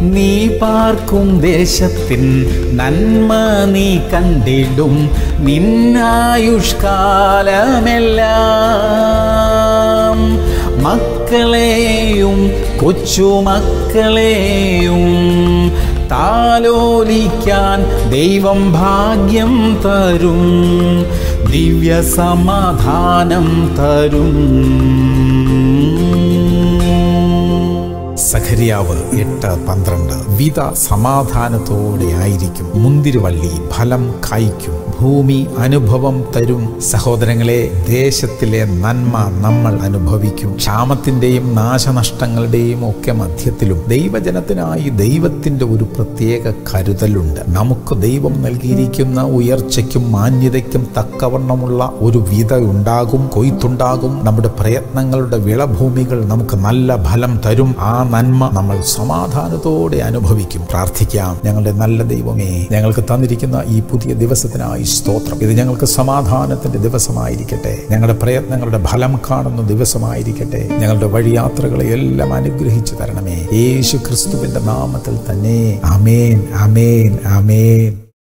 നീ പാർക്കും ദേശത്തിൻ നന്മ നീ കണ്ടിടും നിന്നായുഷ്കാലമെല്ലാം മക്കളെയും കൊച്ചുമക്കളെയും താലോലിക്കാൻ ദൈവം ഭാഗ്യം തരും ദിവ്യ സമാധാനം തരും സഖരിയാവ് എട്ട് പന്ത്രണ്ട് വിത സമാധാനത്തോടെ ആയിരിക്കും മുന്തിരിവള്ളി ഫലം കായ്ക്കും ഭൂമി അനുഭവം തരും സഹോദരങ്ങളെ ദേശത്തിലെ നന്മ നമ്മൾ അനുഭവിക്കും ക്ഷാമത്തിന്റെയും നാശനഷ്ടങ്ങളുടെയും ഒക്കെ മധ്യത്തിലും ദൈവജനത്തിനായി ദൈവത്തിന്റെ ഒരു പ്രത്യേക കരുതലുണ്ട് നമുക്ക് ദൈവം നൽകിയിരിക്കുന്ന ഉയർച്ചയ്ക്കും മാന്യതയ്ക്കും തക്കവണ്ണമുള്ള ഒരു വിത ഉണ്ടാകും കൊയ്ത്തുണ്ടാകും നമ്മുടെ പ്രയത്നങ്ങളുടെ വിളഭൂമികൾ നമുക്ക് നല്ല ഫലം തരും ആ നന്മ നമ്മൾ സമാധാനത്തോടെ അനുഭവിക്കും പ്രാർത്ഥിക്കാം ഞങ്ങളുടെ നല്ല ദൈവമേ ഞങ്ങൾക്ക് തന്നിരിക്കുന്ന ഈ പുതിയ ദിവസത്തിനായി സ്തോത്രം ഇത് ഞങ്ങൾക്ക് സമാധാനത്തിന്റെ ദിവസമായിരിക്കട്ടെ ഞങ്ങളുടെ പ്രയത്നങ്ങളുടെ ഫലം കാണുന്ന ദിവസമായിരിക്കട്ടെ ഞങ്ങളുടെ വഴിയാത്രകളെ എല്ലാം അനുഗ്രഹിച്ചു തരണമേ യേശു ക്രിസ്തുവിന്റെ നാമത്തിൽ തന്നെ അമേൻ അമേൻ അമേൻ